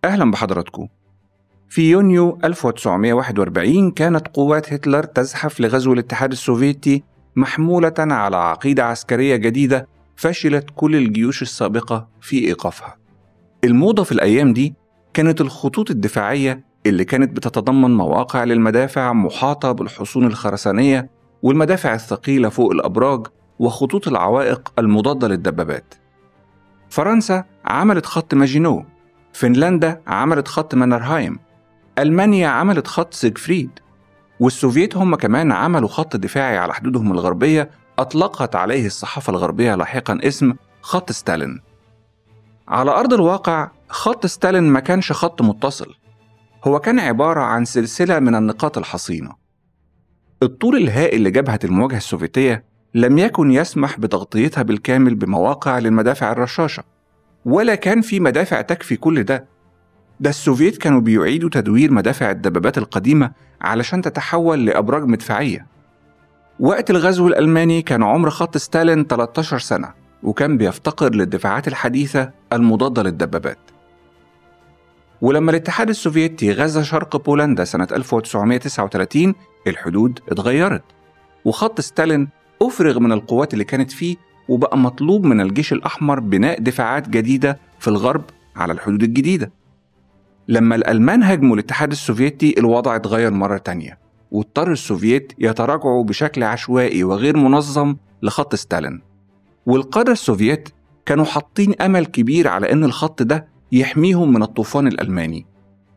أهلا بحضراتكم في يونيو 1941 كانت قوات هتلر تزحف لغزو الاتحاد السوفيتي محمولة على عقيدة عسكرية جديدة فشلت كل الجيوش السابقة في إيقافها. الموضة في الأيام دي كانت الخطوط الدفاعية اللي كانت بتتضمن مواقع للمدافع محاطة بالحصون الخرسانية والمدافع الثقيلة فوق الأبراج وخطوط العوائق المضادة للدبابات. فرنسا عملت خط ماجينو، فنلندا عملت خط مانرهايم، ألمانيا عملت خط سيجفريد، والسوفييت هم كمان عملوا خط دفاعي على حدودهم الغربية أطلقت عليه الصحافة الغربية لاحقا اسم خط ستالين. على أرض الواقع خط ستالين ما كانش خط متصل، هو كان عبارة عن سلسلة من النقاط الحصينة. الطول الهائل لجبهة المواجهة السوفيتية لم يكن يسمح بتغطيتها بالكامل بمواقع للمدافع الرشاشة، ولا كان في مدافع تكفي كل ده. ده السوفييت كانوا بيعيدوا تدوير مدافع الدبابات القديمة علشان تتحول لأبراج مدفعية. وقت الغزو الألماني كان عمر خط ستالين 13 سنة، وكان بيفتقر للدفاعات الحديثة المضادة للدبابات. ولما الاتحاد السوفيتي غزا شرق بولندا سنة 1939 الحدود اتغيرت وخط ستالين أفرغ من القوات اللي كانت فيه وبقى مطلوب من الجيش الأحمر بناء دفاعات جديدة في الغرب على الحدود الجديدة لما الألمان هاجموا الاتحاد السوفيتي الوضع اتغير مرة تانية واضطر السوفييت يتراجعوا بشكل عشوائي وغير منظم لخط ستالين والقادة السوفييت كانوا حاطين أمل كبير على إن الخط ده يحميهم من الطوفان الألماني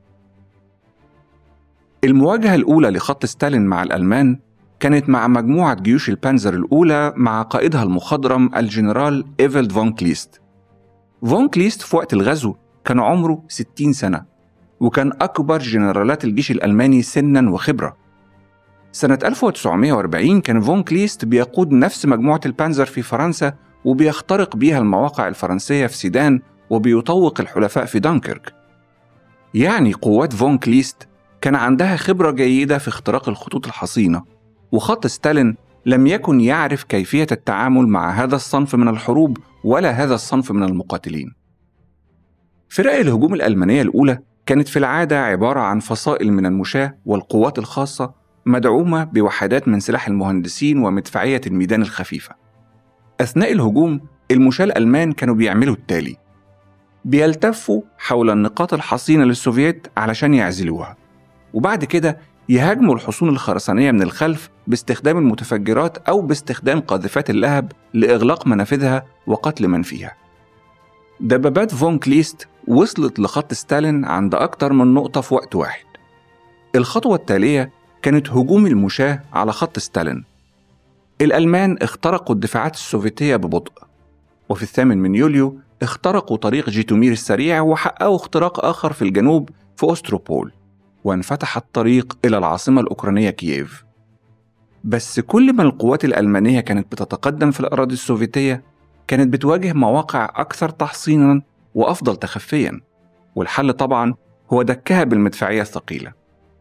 المواجهة الأولى لخط ستالين مع الألمان كانت مع مجموعة جيوش البانزر الأولى مع قائدها المخضرم الجنرال إيفلد فون كليست فون كليست في وقت الغزو كان عمره 60 سنة وكان أكبر جنرالات الجيش الألماني سنا وخبرة سنة 1940 كان فون كليست بيقود نفس مجموعة البانزر في فرنسا وبيخترق بيها المواقع الفرنسية في سيدان وبيطوق الحلفاء في دانكيرك يعني قوات فون كليست كان عندها خبرة جيدة في اختراق الخطوط الحصينة وخط ستالين لم يكن يعرف كيفية التعامل مع هذا الصنف من الحروب ولا هذا الصنف من المقاتلين فرق الهجوم الألمانية الأولى كانت في العادة عبارة عن فصائل من المشاة والقوات الخاصة مدعومة بوحدات من سلاح المهندسين ومدفعية الميدان الخفيفة. أثناء الهجوم المشاة الألمان كانوا بيعملوا التالي: بيلتفوا حول النقاط الحصينة للسوفييت علشان يعزلوها، وبعد كده يهاجموا الحصون الخرسانية من الخلف باستخدام المتفجرات أو باستخدام قاذفات اللهب لإغلاق منافذها وقتل من فيها. دبابات فون كليست وصلت لخط ستالين عند أكتر من نقطة في وقت واحد. الخطوة التالية كانت هجوم المشاة على خط ستالين. الألمان اخترقوا الدفاعات السوفيتية ببطء، وفي الثامن من يوليو اخترقوا طريق جيتومير السريع وحققوا اختراق آخر في الجنوب في أوستروبول، وانفتح الطريق إلى العاصمة الأوكرانية كييف. بس كل ما القوات الألمانية كانت بتتقدم في الأراضي السوفيتية كانت بتواجه مواقع أكثر تحصينا وأفضل تخفيا والحل طبعا هو دكها بالمدفعية الثقيلة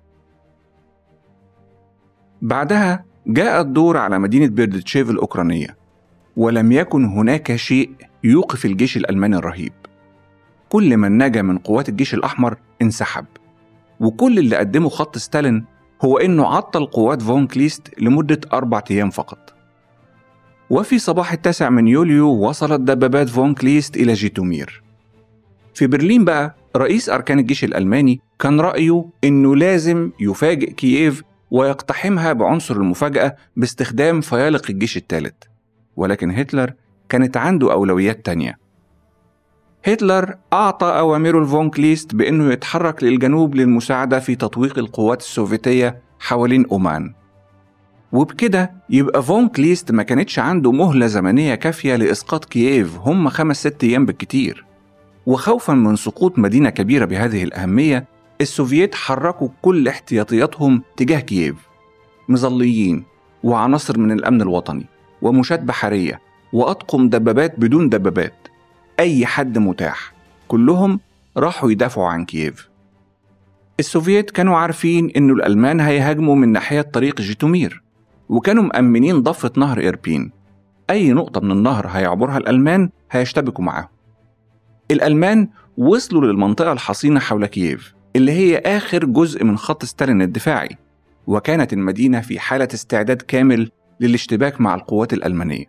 بعدها جاء الدور على مدينة بيردتشيف الأوكرانية ولم يكن هناك شيء يوقف الجيش الألماني الرهيب كل من نجا من قوات الجيش الأحمر انسحب وكل اللي قدمه خط ستالين هو إنه عطل قوات فون كليست لمدة أربع أيام فقط وفي صباح التاسع من يوليو وصلت دبابات فون كليست إلى جيتومير في برلين بقى رئيس أركان الجيش الألماني كان رأيه إنه لازم يفاجئ كييف ويقتحمها بعنصر المفاجأة باستخدام فيالق الجيش الثالث ولكن هتلر كانت عنده أولويات تانية هتلر أعطى أوامره لفون كليست بأنه يتحرك للجنوب للمساعدة في تطويق القوات السوفيتية حوالين أومان وبكده يبقى فون كليست ما كانتش عنده مهلة زمنية كافية لإسقاط كييف هم خمس ست أيام بالكتير وخوفا من سقوط مدينة كبيرة بهذه الأهمية السوفييت حركوا كل احتياطياتهم تجاه كييف مظليين وعناصر من الأمن الوطني ومشاة بحرية وأطقم دبابات بدون دبابات أي حد متاح كلهم راحوا يدافعوا عن كييف السوفييت كانوا عارفين إنه الألمان هيهاجموا من ناحية طريق جيتومير وكانوا مأمنين ضفة نهر إربين أي نقطة من النهر هيعبرها الألمان هيشتبكوا معاهم الألمان وصلوا للمنطقة الحصينة حول كييف اللي هي آخر جزء من خط ستالين الدفاعي وكانت المدينة في حالة استعداد كامل للاشتباك مع القوات الألمانية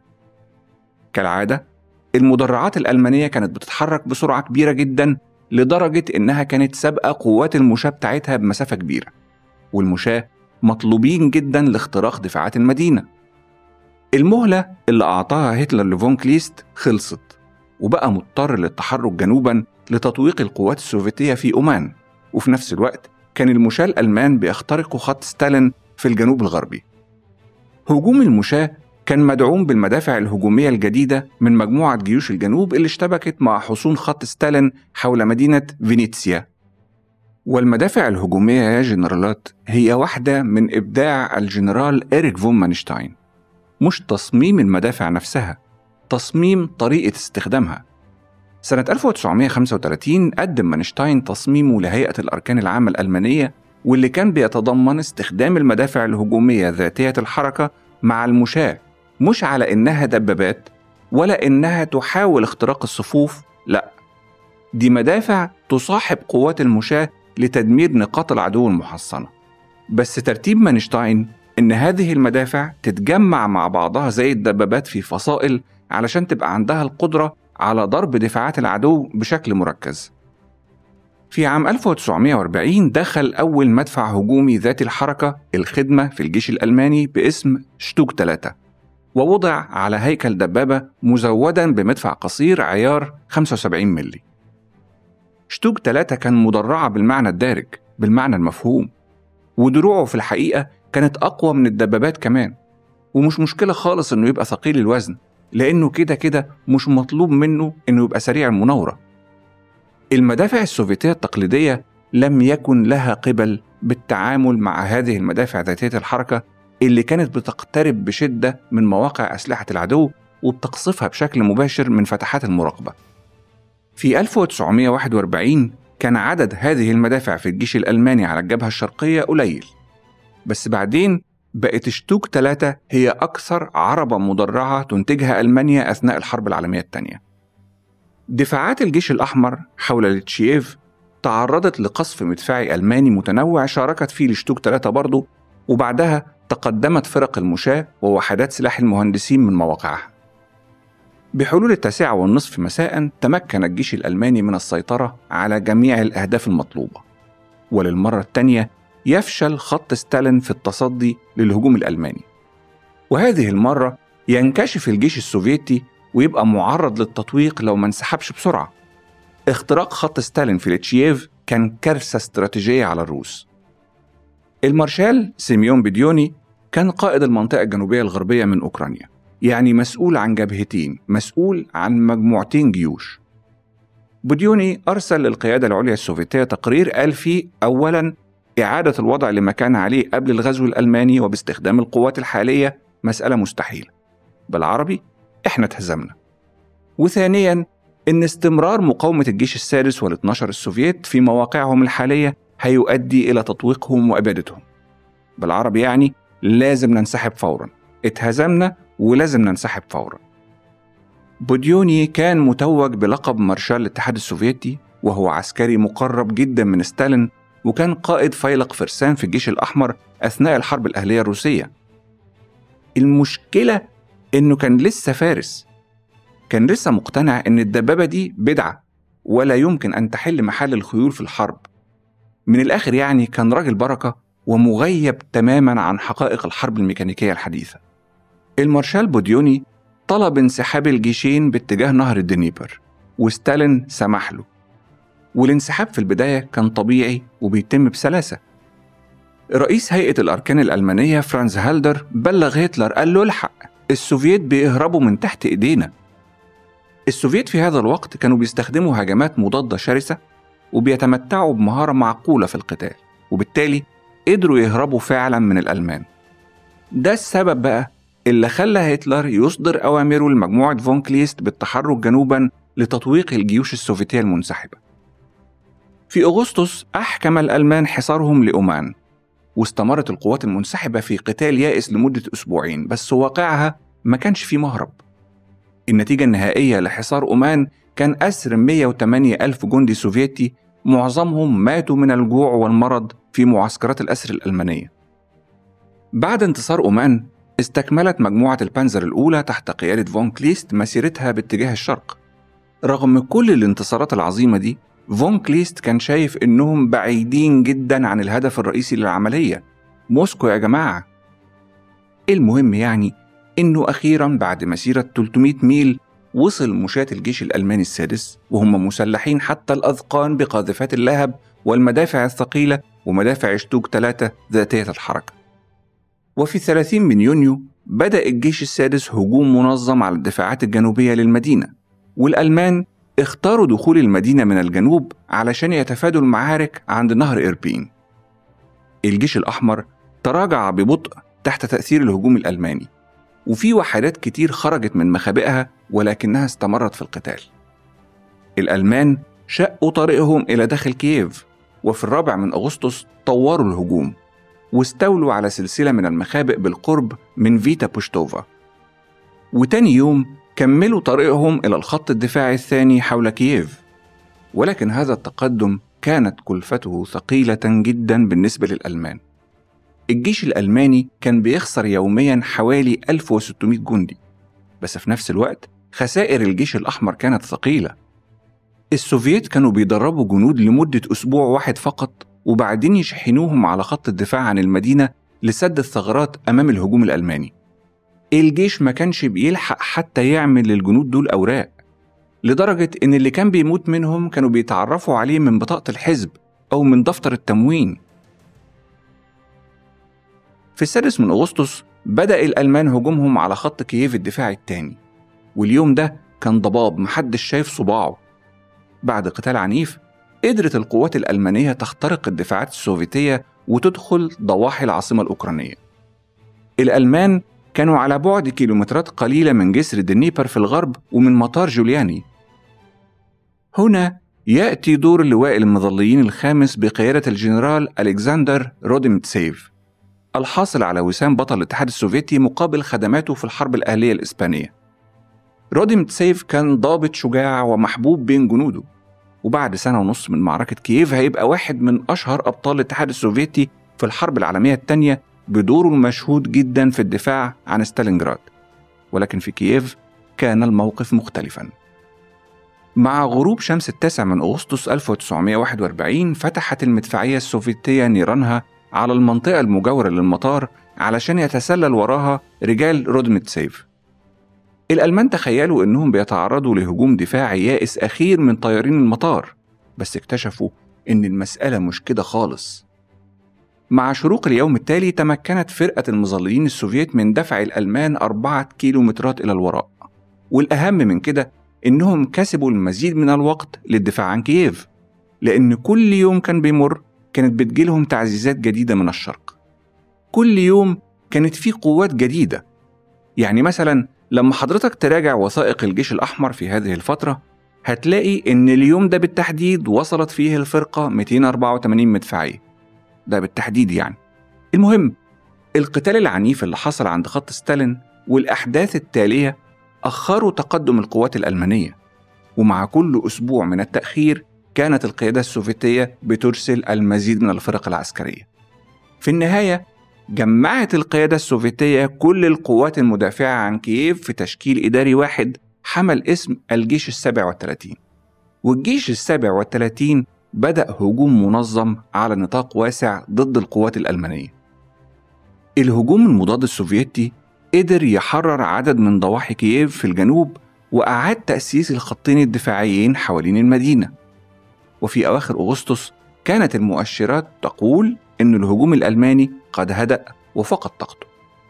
كالعادة المدرعات الألمانية كانت بتتحرك بسرعة كبيرة جدا لدرجة إنها كانت سابقة قوات المشاة بتاعتها بمسافة كبيرة والمشاة مطلوبين جدا لاختراق دفاعات المدينة المهلة اللي أعطاها هتلر لفون كليست خلصت وبقى مضطر للتحرك جنوبا لتطويق القوات السوفيتية في أومان وفي نفس الوقت كان المشاة الألمان بيخترقوا خط ستالين في الجنوب الغربي هجوم المشاة كان مدعوم بالمدافع الهجومية الجديدة من مجموعة جيوش الجنوب اللي اشتبكت مع حصون خط ستالين حول مدينة فينيتسيا والمدافع الهجومية يا جنرالات هي واحدة من إبداع الجنرال إريك فون مانشتاين مش تصميم المدافع نفسها تصميم طريقة استخدامها سنة 1935 قدم مانشتاين تصميمه لهيئة الأركان العامة الألمانية واللي كان بيتضمن استخدام المدافع الهجومية ذاتية الحركة مع المشاة مش على إنها دبابات ولا إنها تحاول اختراق الصفوف لا دي مدافع تصاحب قوات المشاة لتدمير نقاط العدو المحصنة بس ترتيب مانشتاين إن هذه المدافع تتجمع مع بعضها زي الدبابات في فصائل علشان تبقى عندها القدرة على ضرب دفاعات العدو بشكل مركز في عام 1940 دخل أول مدفع هجومي ذات الحركة الخدمة في الجيش الألماني باسم شتوك 3 ووضع على هيكل دبابة مزودا بمدفع قصير عيار 75 ملي شتوك 3 كان مدرعة بالمعنى الدارج بالمعنى المفهوم ودروعه في الحقيقة كانت أقوى من الدبابات كمان ومش مشكلة خالص إنه يبقى ثقيل الوزن لأنه كده كده مش مطلوب منه إنه يبقى سريع المناورة المدافع السوفيتية التقليدية لم يكن لها قبل بالتعامل مع هذه المدافع ذاتية الحركة اللي كانت بتقترب بشدة من مواقع أسلحة العدو وبتقصفها بشكل مباشر من فتحات المراقبة. في 1941 كان عدد هذه المدافع في الجيش الألماني على الجبهة الشرقية قليل. بس بعدين بقت شتوك 3 هي أكثر عربة مدرعة تنتجها ألمانيا أثناء الحرب العالمية الثانية. دفاعات الجيش الأحمر حول لتشييف تعرضت لقصف مدفعي ألماني متنوع شاركت فيه لشتوك 3 برضه وبعدها تقدمت فرق المشاة ووحدات سلاح المهندسين من مواقعها. بحلول التاسعة والنصف مساء تمكن الجيش الألماني من السيطرة على جميع الأهداف المطلوبة. وللمرة الثانية يفشل خط ستالين في التصدي للهجوم الألماني. وهذه المرة ينكشف الجيش السوفيتي ويبقى معرض للتطويق لو ما انسحبش بسرعة. اختراق خط ستالين في لتشييف كان كارثة استراتيجية على الروس. المارشال سيميون بيديوني كان قائد المنطقة الجنوبية الغربية من أوكرانيا يعني مسؤول عن جبهتين مسؤول عن مجموعتين جيوش بوديوني أرسل للقيادة العليا السوفيتية تقرير قال فيه أولا إعادة الوضع لما كان عليه قبل الغزو الألماني وباستخدام القوات الحالية مسألة مستحيلة بالعربي إحنا اتهزمنا وثانيا إن استمرار مقاومة الجيش السادس وال12 السوفييت في مواقعهم الحالية هيؤدي إلى تطويقهم وإبادتهم بالعربي يعني لازم ننسحب فورا اتهزمنا ولازم ننسحب فورا بوديوني كان متوج بلقب مارشال الاتحاد السوفيتي وهو عسكري مقرب جدا من ستالين وكان قائد فيلق فرسان في الجيش الأحمر أثناء الحرب الأهلية الروسية المشكلة إنه كان لسه فارس كان لسه مقتنع إن الدبابة دي بدعة ولا يمكن أن تحل محل الخيول في الحرب من الآخر يعني كان راجل بركة ومغيب تماما عن حقائق الحرب الميكانيكية الحديثة المارشال بوديوني طلب انسحاب الجيشين باتجاه نهر الدنيبر وستالين سمح له والانسحاب في البداية كان طبيعي وبيتم بسلاسة رئيس هيئة الأركان الألمانية فرانز هالدر بلغ هتلر قال له الحق السوفييت بيهربوا من تحت إيدينا السوفييت في هذا الوقت كانوا بيستخدموا هجمات مضادة شرسة وبيتمتعوا بمهارة معقولة في القتال وبالتالي قدروا يهربوا فعلا من الألمان ده السبب بقى اللي خلى هتلر يصدر أوامره لمجموعة فون كليست بالتحرك جنوبا لتطويق الجيوش السوفيتية المنسحبة في أغسطس أحكم الألمان حصارهم لأومان واستمرت القوات المنسحبة في قتال يائس لمدة أسبوعين بس واقعها ما كانش فيه مهرب النتيجة النهائية لحصار أومان كان أسر 108 ألف جندي سوفيتي معظمهم ماتوا من الجوع والمرض في معسكرات الأسر الألمانية بعد انتصار أومان استكملت مجموعة البانزر الأولى تحت قيادة فون كليست مسيرتها باتجاه الشرق رغم كل الانتصارات العظيمة دي فون كليست كان شايف إنهم بعيدين جدا عن الهدف الرئيسي للعملية موسكو يا جماعة المهم يعني إنه أخيرا بعد مسيرة 300 ميل وصل مشاة الجيش الألماني السادس وهم مسلحين حتى الأذقان بقاذفات اللهب والمدافع الثقيلة ومدافع شتوك 3 ذاتية الحركة وفي 30 من يونيو بدأ الجيش السادس هجوم منظم على الدفاعات الجنوبية للمدينة والألمان اختاروا دخول المدينة من الجنوب علشان يتفادوا المعارك عند نهر إربين الجيش الأحمر تراجع ببطء تحت تأثير الهجوم الألماني وفي وحدات كتير خرجت من مخابئها ولكنها استمرت في القتال الألمان شقوا طريقهم إلى داخل كييف وفي الرابع من أغسطس طوروا الهجوم واستولوا على سلسلة من المخابئ بالقرب من فيتا بوشتوفا وتاني يوم كملوا طريقهم إلى الخط الدفاعي الثاني حول كييف ولكن هذا التقدم كانت كلفته ثقيلة جدا بالنسبة للألمان الجيش الألماني كان بيخسر يوميا حوالي 1600 جندي بس في نفس الوقت خسائر الجيش الأحمر كانت ثقيلة السوفييت كانوا بيدربوا جنود لمدة أسبوع واحد فقط وبعدين يشحنوهم على خط الدفاع عن المدينة لسد الثغرات أمام الهجوم الألماني الجيش ما كانش بيلحق حتى يعمل للجنود دول أوراق لدرجة إن اللي كان بيموت منهم كانوا بيتعرفوا عليه من بطاقة الحزب أو من دفتر التموين في السادس من أغسطس بدأ الألمان هجومهم على خط كييف الدفاعي الثاني واليوم ده كان ضباب محدش شايف صباعه بعد قتال عنيف قدرت القوات الألمانية تخترق الدفاعات السوفيتية وتدخل ضواحي العاصمة الأوكرانية الألمان كانوا على بعد كيلومترات قليلة من جسر دنيبر في الغرب ومن مطار جولياني هنا يأتي دور اللواء المظليين الخامس بقيادة الجنرال ألكسندر روديمتسيف الحاصل على وسام بطل الاتحاد السوفيتي مقابل خدماته في الحرب الأهلية الإسبانية روديمتسيف كان ضابط شجاع ومحبوب بين جنوده وبعد سنة ونص من معركة كييف هيبقى واحد من أشهر أبطال الاتحاد السوفيتي في الحرب العالمية الثانية بدوره المشهود جدا في الدفاع عن ستالينجراد ولكن في كييف كان الموقف مختلفا مع غروب شمس التاسع من أغسطس 1941 فتحت المدفعية السوفيتية نيرانها على المنطقة المجاورة للمطار علشان يتسلل وراها رجال رودمتسيف الألمان تخيلوا إنهم بيتعرضوا لهجوم دفاعي يائس أخير من طيارين المطار بس اكتشفوا إن المسألة مش كده خالص مع شروق اليوم التالي تمكنت فرقة المظليين السوفييت من دفع الألمان أربعة كيلومترات إلى الوراء والأهم من كده إنهم كسبوا المزيد من الوقت للدفاع عن كييف لأن كل يوم كان بيمر كانت بتجيلهم تعزيزات جديدة من الشرق كل يوم كانت في قوات جديدة يعني مثلا لما حضرتك تراجع وثائق الجيش الأحمر في هذه الفترة هتلاقي إن اليوم ده بالتحديد وصلت فيه الفرقة 284 مدفعية ده بالتحديد يعني المهم القتال العنيف اللي حصل عند خط ستالين والأحداث التالية أخروا تقدم القوات الألمانية ومع كل أسبوع من التأخير كانت القيادة السوفيتية بترسل المزيد من الفرق العسكرية في النهاية جمعت القيادة السوفيتية كل القوات المدافعة عن كييف في تشكيل إداري واحد حمل اسم الجيش السابع والثلاثين والجيش السابع والثلاثين بدأ هجوم منظم على نطاق واسع ضد القوات الألمانية الهجوم المضاد السوفيتي قدر يحرر عدد من ضواحي كييف في الجنوب وأعاد تأسيس الخطين الدفاعيين حوالين المدينة وفي أواخر أغسطس كانت المؤشرات تقول أن الهجوم الألماني قد هدأ وفقد طاقته.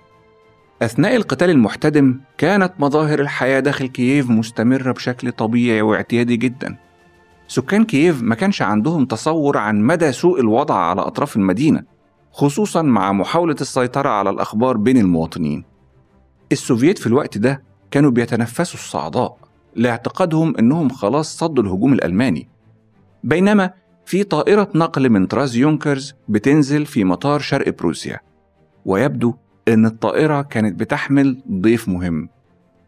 أثناء القتال المحتدم كانت مظاهر الحياة داخل كييف مستمرة بشكل طبيعي واعتيادي جدا. سكان كييف ما كانش عندهم تصور عن مدى سوء الوضع على أطراف المدينة، خصوصا مع محاولة السيطرة على الأخبار بين المواطنين. السوفييت في الوقت ده كانوا بيتنفسوا الصعداء لاعتقادهم انهم خلاص صدوا الهجوم الالماني بينما في طائرة نقل من طراز يونكرز بتنزل في مطار شرق بروسيا ويبدو أن الطائرة كانت بتحمل ضيف مهم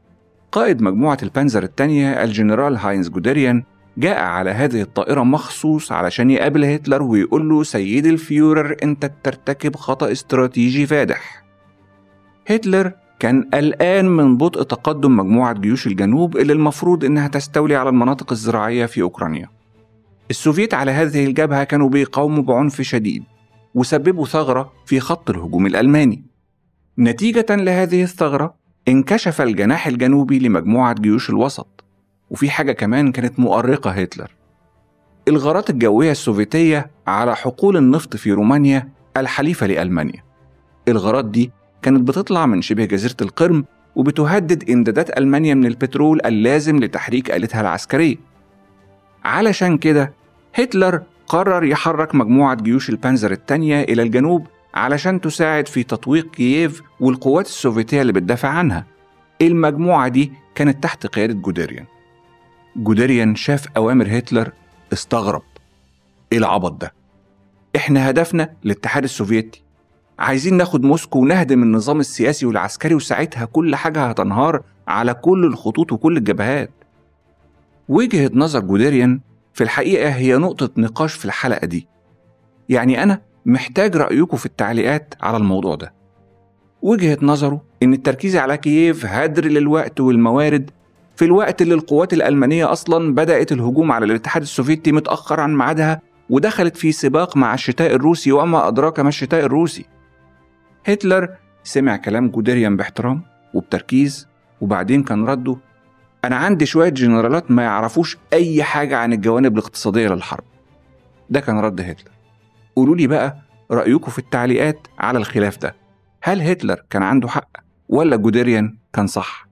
قائد مجموعة البانزر الثانية الجنرال هاينز جوديريان جاء على هذه الطائرة مخصوص علشان يقابل هتلر ويقول له سيد الفيورر أنت بترتكب خطأ استراتيجي فادح هتلر كان قلقان من بطء تقدم مجموعة جيوش الجنوب اللي المفروض إنها تستولي على المناطق الزراعية في أوكرانيا السوفييت على هذه الجبهة كانوا بيقاوموا بعنف شديد وسببوا ثغرة في خط الهجوم الألماني نتيجة لهذه الثغرة انكشف الجناح الجنوبي لمجموعة جيوش الوسط وفي حاجة كمان كانت مؤرقة هتلر الغارات الجوية السوفيتية على حقول النفط في رومانيا الحليفة لألمانيا الغارات دي كانت بتطلع من شبه جزيرة القرم وبتهدد إمدادات ألمانيا من البترول اللازم لتحريك آلتها العسكرية علشان كده هتلر قرر يحرك مجموعة جيوش البانزر الثانية إلى الجنوب علشان تساعد في تطويق كييف والقوات السوفيتية اللي بتدافع عنها المجموعة دي كانت تحت قيادة جوديريان جوديريان شاف أوامر هتلر استغرب إيه العبط ده؟ إحنا هدفنا الاتحاد السوفيتي عايزين ناخد موسكو ونهدم النظام السياسي والعسكري وساعتها كل حاجة هتنهار على كل الخطوط وكل الجبهات وجهة نظر جوديريان في الحقيقة هي نقطة نقاش في الحلقة دي يعني أنا محتاج رأيكم في التعليقات على الموضوع ده وجهة نظره إن التركيز على كييف هدر للوقت والموارد في الوقت اللي القوات الألمانية أصلا بدأت الهجوم على الاتحاد السوفيتي متأخر عن ميعادها ودخلت في سباق مع الشتاء الروسي وما أدراك ما الشتاء الروسي هتلر سمع كلام جوديريان باحترام وبتركيز وبعدين كان رده أنا عندي شوية جنرالات ما يعرفوش أي حاجة عن الجوانب الاقتصادية للحرب ده كان رد هتلر قولوا لي بقى رأيكم في التعليقات على الخلاف ده هل هتلر كان عنده حق ولا جوديريان كان صح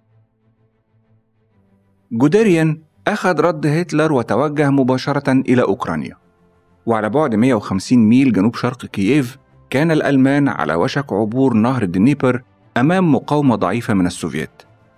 جوديريان أخذ رد هتلر وتوجه مباشرة إلى أوكرانيا وعلى بعد 150 ميل جنوب شرق كييف كان الألمان على وشك عبور نهر الدنيبر أمام مقاومة ضعيفة من السوفييت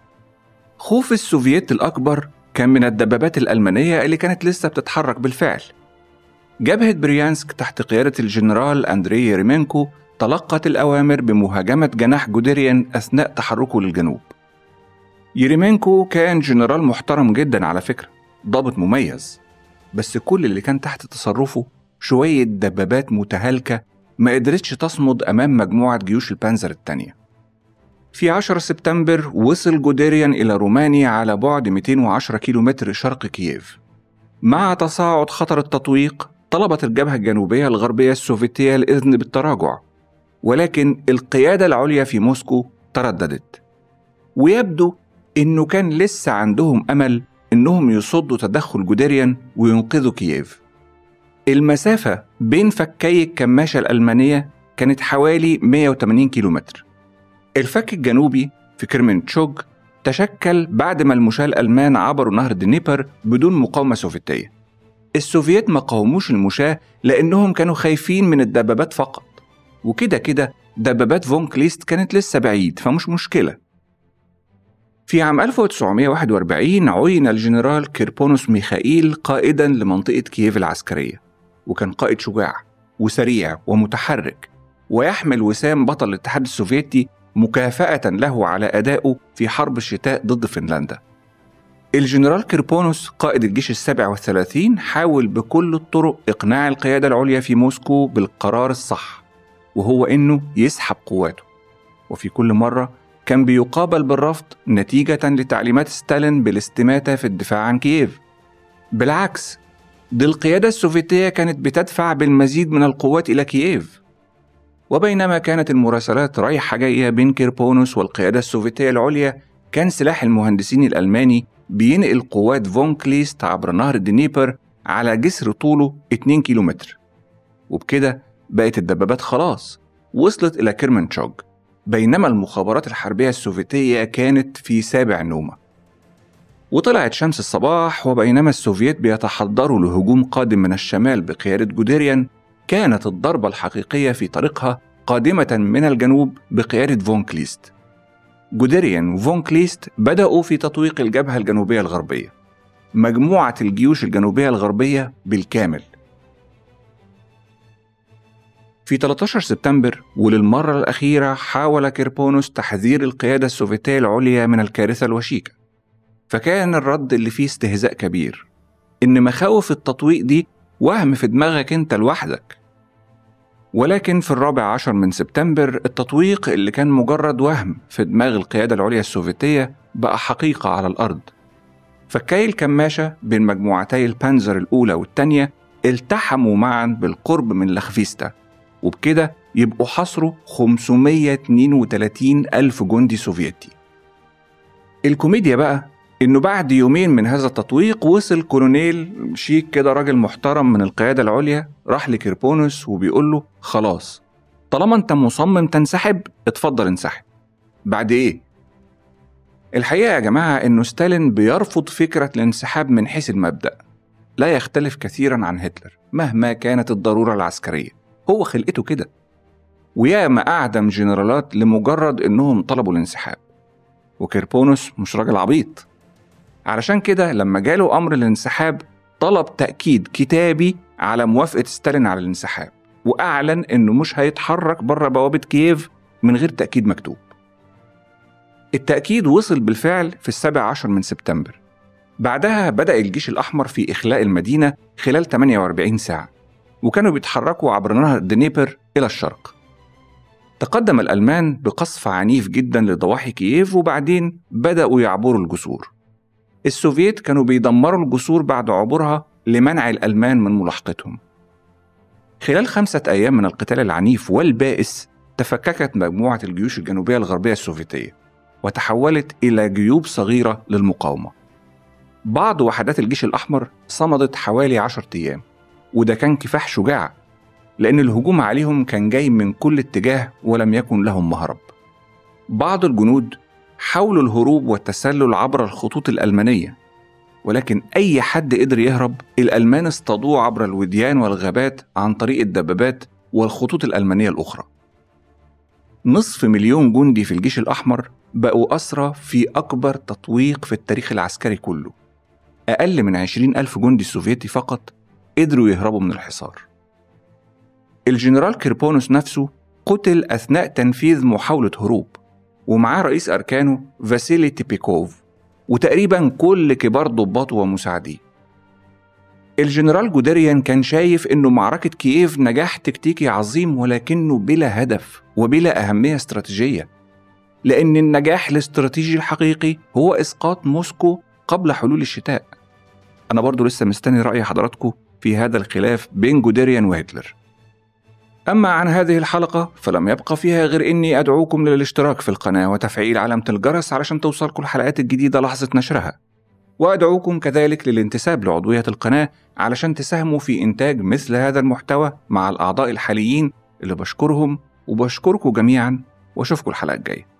خوف السوفييت الأكبر كان من الدبابات الألمانية اللي كانت لسه بتتحرك بالفعل جبهة بريانسك تحت قيادة الجنرال أندري ريمينكو تلقت الأوامر بمهاجمة جناح جوديريان أثناء تحركه للجنوب يريمينكو كان جنرال محترم جدا على فكرة ضابط مميز بس كل اللي كان تحت تصرفه شوية دبابات متهالكة ما قدرتش تصمد أمام مجموعة جيوش البانزر الثانية في 10 سبتمبر وصل جوديريان إلى رومانيا على بعد 210 كيلومتر شرق كييف مع تصاعد خطر التطويق طلبت الجبهة الجنوبية الغربية السوفيتية الإذن بالتراجع ولكن القيادة العليا في موسكو ترددت ويبدو إنه كان لسه عندهم أمل إنهم يصدوا تدخل جوديريان وينقذوا كييف المسافة بين فكي الكماشة الألمانية كانت حوالي 180 كيلومتر الفك الجنوبي في كرمنتشوج تشكل بعد ما المشاة الألمان عبروا نهر الدنيبر بدون مقاومة سوفيتية السوفييت ما قاوموش المشاة لأنهم كانوا خايفين من الدبابات فقط وكده كده دبابات فون كليست كانت لسه بعيد فمش مشكلة في عام 1941 عين الجنرال كيربونوس ميخائيل قائدا لمنطقة كييف العسكرية وكان قائد شجاع وسريع ومتحرك ويحمل وسام بطل الاتحاد السوفيتي مكافأة له على أدائه في حرب الشتاء ضد فنلندا الجنرال كيربونوس قائد الجيش السابع والثلاثين حاول بكل الطرق إقناع القيادة العليا في موسكو بالقرار الصح وهو إنه يسحب قواته وفي كل مرة كان بيقابل بالرفض نتيجة لتعليمات ستالين بالاستماتة في الدفاع عن كييف بالعكس دي القيادة السوفيتية كانت بتدفع بالمزيد من القوات إلى كييف وبينما كانت المراسلات رايحة جاية بين كيربونوس والقيادة السوفيتية العليا كان سلاح المهندسين الألماني بينقل قوات فون كليست عبر نهر الدنيبر على جسر طوله 2 كيلومتر وبكده بقت الدبابات خلاص وصلت إلى كيرمنشوج بينما المخابرات الحربية السوفيتية كانت في سابع نومة وطلعت شمس الصباح وبينما السوفييت بيتحضروا لهجوم قادم من الشمال بقيادة جوديريان كانت الضربة الحقيقية في طريقها قادمة من الجنوب بقيادة فون كليست جوديريان وفون كليست بدأوا في تطويق الجبهة الجنوبية الغربية مجموعة الجيوش الجنوبية الغربية بالكامل في 13 سبتمبر وللمرة الأخيرة حاول كيربونوس تحذير القيادة السوفيتية العليا من الكارثة الوشيكة فكان الرد اللي فيه استهزاء كبير إن مخاوف التطويق دي وهم في دماغك أنت لوحدك ولكن في الرابع عشر من سبتمبر التطويق اللي كان مجرد وهم في دماغ القيادة العليا السوفيتية بقى حقيقة على الأرض فكاي الكماشة بين مجموعتي البانزر الأولى والتانية التحموا معا بالقرب من لخفيستا وبكده يبقوا حصروا 532 ألف جندي سوفيتي الكوميديا بقى إنه بعد يومين من هذا التطويق وصل كولونيل شيك كده راجل محترم من القيادة العليا راح لكيربونوس وبيقول له خلاص طالما أنت مصمم تنسحب اتفضل انسحب بعد إيه؟ الحقيقة يا جماعة إنه ستالين بيرفض فكرة الانسحاب من حيث المبدأ لا يختلف كثيرا عن هتلر مهما كانت الضرورة العسكرية هو خلقته كده وياما أعدم جنرالات لمجرد إنهم طلبوا الانسحاب وكيربونوس مش راجل عبيط علشان كده لما جاله أمر الانسحاب طلب تأكيد كتابي على موافقة ستالين على الانسحاب وأعلن إنه مش هيتحرك بره بوابة كييف من غير تأكيد مكتوب التأكيد وصل بالفعل في السابع عشر من سبتمبر بعدها بدأ الجيش الأحمر في إخلاء المدينة خلال 48 ساعة وكانوا بيتحركوا عبر نهر دنيبر إلى الشرق تقدم الألمان بقصف عنيف جدا لضواحي كييف وبعدين بدأوا يعبروا الجسور السوفييت كانوا بيدمروا الجسور بعد عبورها لمنع الألمان من ملاحقتهم خلال خمسة أيام من القتال العنيف والبائس تفككت مجموعة الجيوش الجنوبية الغربية السوفيتية وتحولت إلى جيوب صغيرة للمقاومة بعض وحدات الجيش الأحمر صمدت حوالي عشرة أيام وده كان كفاح شجاع لأن الهجوم عليهم كان جاي من كل اتجاه ولم يكن لهم مهرب بعض الجنود حاولوا الهروب والتسلل عبر الخطوط الألمانية ولكن أي حد قدر يهرب الألمان اصطادوه عبر الوديان والغابات عن طريق الدبابات والخطوط الألمانية الأخرى نصف مليون جندي في الجيش الأحمر بقوا أسرى في أكبر تطويق في التاريخ العسكري كله أقل من عشرين ألف جندي سوفيتي فقط قدروا يهربوا من الحصار الجنرال كيربونوس نفسه قتل أثناء تنفيذ محاولة هروب ومعاه رئيس أركانه فاسيلي تيبيكوف وتقريبا كل كبار ضباطه ومساعديه الجنرال جوديريان كان شايف انه معركة كييف نجاح تكتيكي عظيم ولكنه بلا هدف وبلا أهمية استراتيجية لأن النجاح الاستراتيجي الحقيقي هو إسقاط موسكو قبل حلول الشتاء أنا برضو لسه مستني رأي حضراتكم في هذا الخلاف بين جوديريان وهتلر أما عن هذه الحلقة فلم يبقى فيها غير إني أدعوكم للاشتراك في القناة وتفعيل علامة الجرس علشان توصلكم الحلقات الجديدة لحظة نشرها وأدعوكم كذلك للانتساب لعضوية القناة علشان تساهموا في إنتاج مثل هذا المحتوى مع الأعضاء الحاليين اللي بشكرهم وبشكركم جميعا وأشوفكم الحلقة الجاية